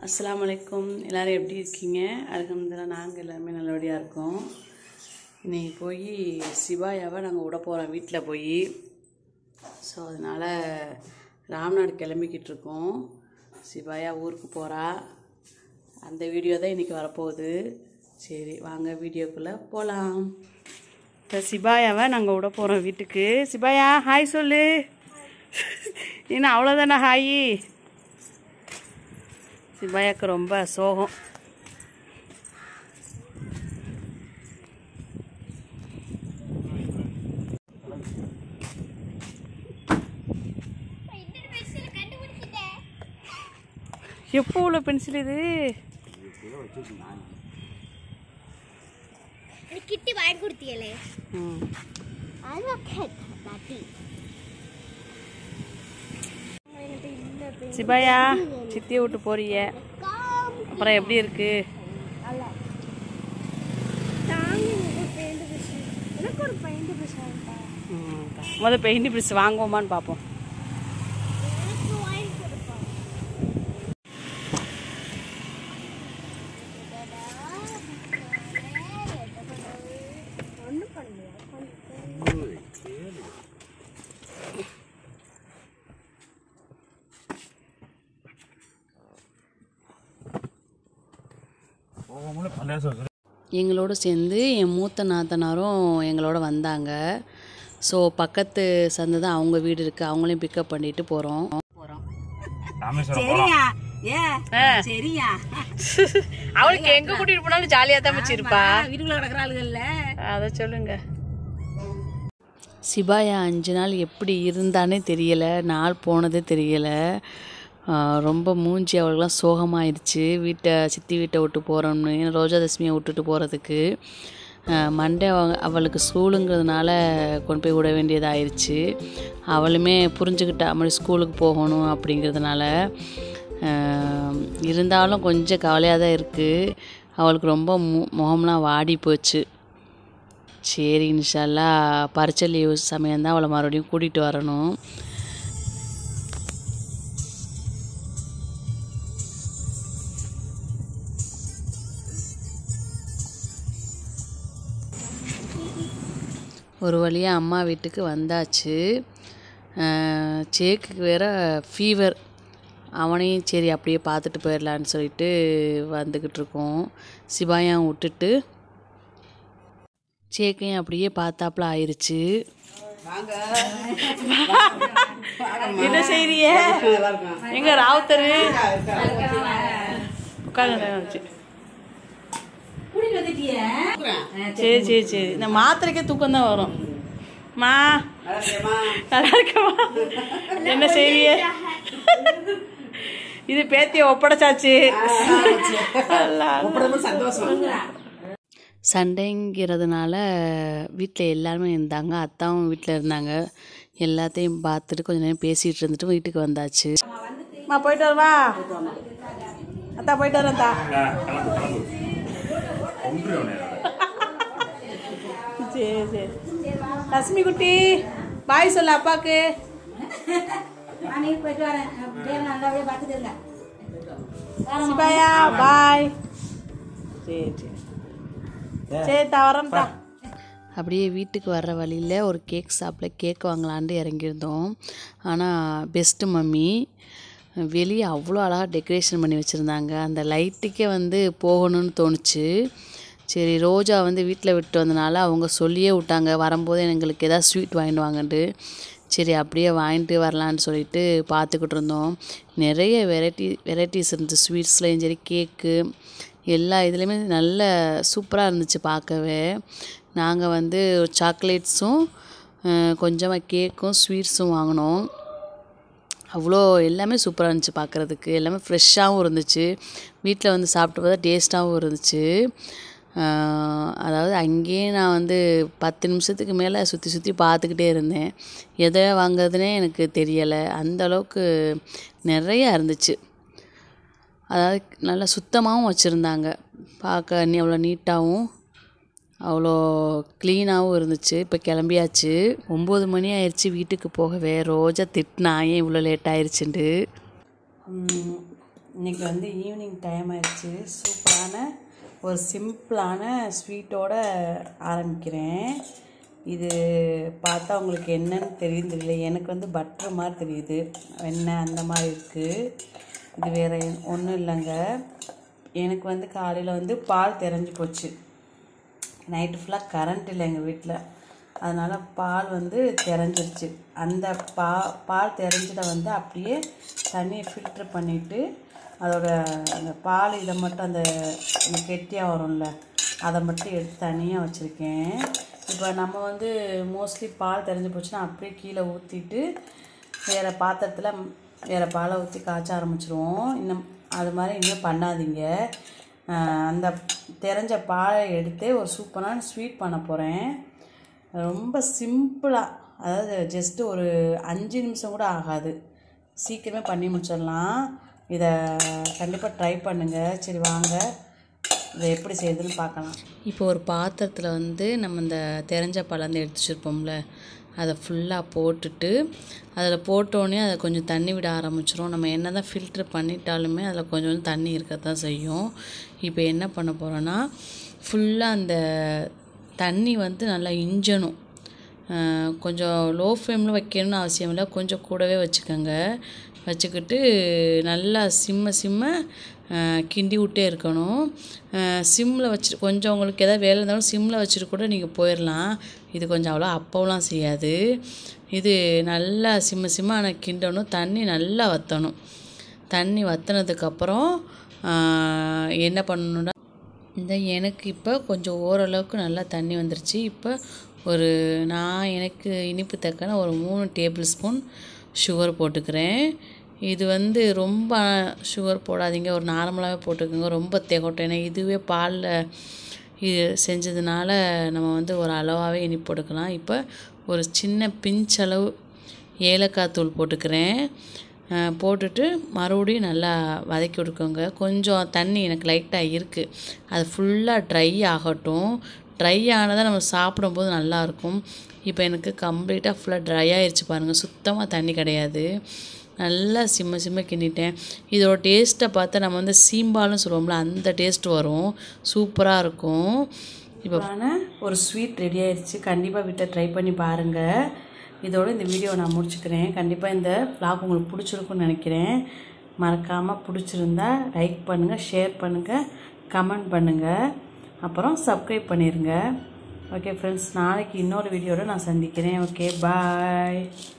அஸ்ஸலாமு அலைக்கும் எல்லோரும் எப்படி இருக்கீங்க அல்ஹம்துலில்லாஹ் நாங்கள் எல்லாருமே நல்லபடியாக இருக்கோம் இன்னைக்கு போய் சிவாயாவை நாங்கள் விட போகிறோம் வீட்டில் போய் ஸோ அதனால் ராம்நாடு கிளம்பிக்கிட்டு இருக்கோம் சிவாயா ஊருக்கு போகிறா அந்த வீடியோ தான் இன்றைக்கி வரப்போகுது சரி வாங்க வீடியோக்குள்ளே போகலாம் இப்போ சிபாயாவை நாங்கள் விட போகிறோம் வீட்டுக்கு சிபாயா ஹாய் சொல்லு என்ன அவ்வளோதானே ஹாய் சிபாயாக்கு ரொம்ப சோகம் எப்போ உள்ள பென்சில் இது கிட்டி வாங்கி கொடுத்தியலே ம் சிபாயா சித்தியை விட்டு போறிய அப்புறம் எப்படி இருக்கு எனக்கு ஒரு பையன் பேசுவாங்க ம், முத பெயிண்ட் ப்ரிஸ் வாங்குவோமான்னு பார்ப்போம் எனக்கு வாங்கி கொடுப்பான் ஒன்றும் பண்ணலையா எங்களோட சேர்ந்து என் மூத்த நாத்தனாரும் எங்களோட வந்தாங்க ஸோ பக்கத்து சந்து தான் அவங்க வீடு இருக்குது அவங்களையும் பிக்கப் பண்ணிட்டு போகிறோம் சரியா ஏ சரியா அவளுக்கு எங்க கூட்டிட்டு போனாலும் ஜாலியாக தான் வச்சிருப்பா வீட்டுக்குள்ள கிடக்குற ஆளுகள்ல அதை சொல்லுங்க சிபாயா அஞ்சு நாள் எப்படி இருந்தானே தெரியலை நாள் போனதே தெரியலை ஆஹ் ரொம்ப மூஞ்சி அவளுக்கெல்லாம் சோகமாயிருச்சு வீட்டை சித்தி வீட்டை விட்டு போகிறோம்னு ரோஜாதசமியை விட்டுட்டு போகிறதுக்கு மண்டே அவ- அவளுக்கு ஸ்கூலுங்கிறதுனால கொண்டு போய் விட வேண்டியதாயிருச்சு அவளுமே புரிஞ்சுக்கிட்டா மாதிரி ஸ்கூலுக்கு போகணும் அப்படிங்கிறதுனால ஆஹ் இருந்தாலும் கொஞ்சம் கவலையாக தான் இருக்குது அவளுக்கு ரொம்ப மு முகம்லாம் வாடி போச்சு சரி இன்ஷால்லா பரிச்சை லீவு சமயம் தான் அவளை மறுபடியும் கூட்டிகிட்டு வரணும் ஒரு வழியாக அம்மா வீட்டுக்கு வந்தாச்சு அஹ் சேக்குக்கு வேற ஃபீவர் அவனையும் சரி அப்படியே பார்த்துட்டு போயிடலான்னு சொல்லிட்டு வந்துக்கிட்டு இருக்கோம் சிவாயம் விட்டுட்டு சேக்கையும் அப்படியே பார்த்தாப்புல ஆயிருச்சு என்ன செய்றிய எங்க ராவுத்தரு உட்காந்து வச்சு சரி சரி சரி இந்த மாத்திரைக்கே தூக்கம் தான் வரும் மா நல்லா இருக்கமா என்ன செய்றிய இது பேத்திய ஒப்படைச்சாச்சு சண்டைங்கிறதுனால வீட்டில் எல்லாருமே இருந்தாங்க அத்தாவும் வீட்டில் இருந்தாங்க எல்லாத்தையும் பார்த்துட்டு கொஞ்ச நேரம் பேசிகிட்டு இருந்துட்டு வீட்டுக்கு வந்தாச்சு மா போயிட்டு வரவா அத்தா போயிட்டு வரேன் அத்தா சரி சரி லட்சுமி குட்டி பாய் சொல்லு அப்பாக்கு போயிட்டு வரேன் நல்லபடியா பாத்துக்கல சிபாயா பாய் சரி சரி சரி தவறேன்டா அப்படியே வீட்டுக்கு வர்ற வழியில் ஒரு கேக் ஷாப்பில் கேக் வாங்கலான்ட்டு இறங்கியிருந்தோம் ஆனால் பெஸ்ட்டு மம்மி வெளியே அவ்வளோ அழகாக டெக்கரேஷன் பண்ணி வச்சுருந்தாங்க அந்த லைட்டுக்கே வந்து போகணும்னு தோணுச்சு சரி ரோஜா வந்து வீட்டில் விட்டு வந்தனால அவங்க சொல்லியே விட்டாங்க வரும்போது எங்களுக்கு எதாவது ஸ்வீட் வாங்கிட்டு வாங்கன்ட்டு சரி அப்படியே வாங்கிட்டு வரலான்னு சொல்லிட்டு பார்த்துக்கிட்டு இருந்தோம் நிறைய வெரைட்டி வெரைட்டிஸ் இருந்துச்சு ஸ்வீட்ஸ்லேயும் சரி கேக்கு எல்லா இதுலேயுமே நல்ல சூப்பராக இருந்துச்சு பார்க்கவே நாங்கள் வந்து சாக்லேட்ஸும் கொஞ்சமாக கேக்கும் ஸ்வீட்ஸும் வாங்கினோம் அவ்வளோ எல்லாமே சூப்பராக இருந்துச்சு பார்க்குறதுக்கு எல்லாமே ஃப்ரெஷ்ஷாகவும் இருந்துச்சு வீட்டில் வந்து சாப்பிட்டு பார்த்தா டேஸ்ட்டாகவும் இருந்துச்சு ஆஹ் அதாவது அங்கேயே நான் வந்து பத்து நிமிஷத்துக்கு மேலே சுற்றி சுற்றி பார்த்துக்கிட்டே இருந்தேன் எதை வாங்குறதுனே எனக்கு தெரியலை அந்த அளவுக்கு நிறையா இருந்துச்சு அதாவது நல்லா சுத்தமாகவும் வச்சுருந்தாங்க பார்க்க நீ அவ்வளோ நீட்டாகவும் அவ்வளோ க்ளீனாகவும் இருந்துச்சு இப்போ கிளம்பியாச்சு ஒம்பது மணி ஆயிடுச்சு வீட்டுக்கு போகவே ரோஜா திட்டினா ஏன் இவ்வளோ லேட் ஆயிடுச்சுண்டு இன்றைக்கி வந்து ஈவினிங் டைம் ஆயிடுச்சு சூப்பரான ஒரு சிம்பிளான ஸ்வீட்டோட ஆரம்பிக்கிறேன் இது பார்த்தா உங்களுக்கு என்னன்னு தெரியும் தெரியல எனக்கு வந்து பட்டர் மாதிரி தெரியுது வெண்ணெய் அந்த மாதிரி இருக்குது இது வேறு ஒன்றும் இல்லைங்க எனக்கு வந்து காலையில் வந்து பால் தெரிஞ்சு போச்சு நைட்டு ஃபுல்லாக கரண்ட் இல்லை எங்கள் வீட்டில் அதனால் பால் வந்து தெரிஞ்சிருச்சு அந்த பா பால் தெரிஞ்சதை வந்து அப்படியே தண்ணியை ஃபில்ட்ரு பண்ணிவிட்டு அதோட அந்த பால் இதை மட்டும் அந்த அந்த கெட்டியாக வரும்ல அதை மட்டும் எடுத்து தனியாக வச்சுருக்கேன் இப்போ நம்ம வந்து மோஸ்ட்லி பால் தெரிஞ்சு போச்சுன்னா அப்படியே கீழே ஊற்றிட்டு வேறு பாத்திரத்தில் வேறு பாலை ஊற்றி காய்ச்ச ஆரம்பிச்சிருவோம் இன்னும் அது மாதிரி இன்னும் பண்ணாதீங்க ஆஹ் அந்த தெரிஞ்ச பாலை எடுத்து ஒரு சூப்பரான ஸ்வீட் பண்ண போகிறேன் ரொம்ப சிம்பிளாக அதாவது ஜஸ்ட்டு ஒரு அஞ்சு நிமிஷம் கூட ஆகாது சீக்கிரமே பண்ணி முடிச்சிடலாம் இதை கண்டிப்பாக ட்ரை பண்ணுங்கள் சரி வாங்க இதை எப்படி செய்யுதுன்னு பார்க்கலாம் இப்போ ஒரு பாத்திரத்தில் வந்து நம்ம இந்த தெரிஞ்ச பழந்து எடுத்து வச்சுருப்போம்ல அதை ஃபுல்லாக போட்டுட்டு அதில் போட்டோடனே அதை கொஞ்சம் தண்ணி விட ஆரம்பிச்சிரும் நம்ம என்ன தான் ஃபில்ட்ரு பண்ணிட்டாலுமே அதில் கொஞ்சம் கொஞ்சம் தண்ணி இருக்க தான் செய்யும் இப்போ என்ன பண்ண போகிறோன்னா ஃபுல்லாக அந்த தண்ணி வந்து நல்லா இஞ்சணும் அஹ் கொஞ்சம் லோ ஃப்ளேமில் வைக்கணும்னு அவசியம் இல்லை கொஞ்சம் கூடவே வச்சுக்கோங்க வச்சுக்கிட்டு நல்லா சிம்ம சிம்ம அஹ் கிண்டி விட்டே இருக்கணும் சிம்மில் வச்சுட்டு கொஞ்சம் உங்களுக்கு எதாவது வேலை இருந்தாலும் சிம்மில் வச்சுட்டு கூட நீங்கள் போயிடலாம் இது கொஞ்சம் அவ்வளோ அப்போலாம் செய்யாது இது நல்லா சிம்ம சிம்ம ஆனால் கிண்டணும் தண்ணி நல்லா வற்றணும் தண்ணி வற்றினதுக்கப்புறம் என்ன பண்ணணுன்னா இந்த எனக்கு இப்போ கொஞ்சம் ஓரளவுக்கு நல்லா தண்ணி வந்துருச்சு இப்போ ஒரு நான் எனக்கு இனிப்பு தக்கன ஒரு மூணு டேபிள் ஸ்பூன் சுகர் போட்டுக்கிறேன் இது வந்து ரொம்ப சுகர் போடாதீங்க ஒரு நார்மலாகவே போட்டுக்கோங்க ரொம்ப திகட்டும் ஏன்னா இதுவே பாலில் இது செஞ்சதுனால நம்ம வந்து ஒரு அளவாகவே இனிப்பு போட்டுக்கலாம் இப்போ ஒரு சின்ன பிஞ்சளவு ஏலக்காய் தூள் போட்டுக்கிறேன் அஹ் போட்டுட்டு மறுபடியும் நல்லா வதக்கி விட்டுக்கோங்க கொஞ்சம் தண்ணி எனக்கு லைட்டாக இருக்குது அது ஃபுல்லாக ட்ரை ஆகட்டும் ட்ரை ஆனதாக நம்ம சாப்பிடும்போது நல்லாயிருக்கும் இப்போ எனக்கு கம்ப்ளீட்டாக ஃபுல்லாக ட்ரை ஆயிடுச்சு பாருங்கள் சுத்தமாக தண்ணி கிடையாது நல்லா சிம்ம சிம்ம கிண்டிட்டேன் இதோட டேஸ்ட்டை பார்த்தா நம்ம வந்து சீம்பால்னு சொல்லுவோம்ல அந்த டேஸ்ட் வரும் சூப்பராக இருக்கும் இப்போ ஒரு ஸ்வீட் ரெடி ஆயிடுச்சு கண்டிப்பாக வீட்டை ட்ரை பண்ணி பாருங்கள் இதோட இந்த வீடியோ நான் முடிச்சுக்கிறேன் கண்டிப்பாக இந்த vlog உங்களுக்கு பிடிச்சிருக்குன்னு நினைக்கிறேன் மறக்காமல் பிடிச்சிருந்தா லைக் பண்ணுங்கள் ஷேர் பண்ணுங்கள் கமெண்ட் பண்ணுங்கள் அப்புறம் சப்ஸ்கிரைப் பண்ணிடுங்க ஓகே ஃப்ரெண்ட்ஸ் நாளைக்கு இன்னொரு வீடியோவில் நான் சந்திக்கிறேன் ஓகே பாய்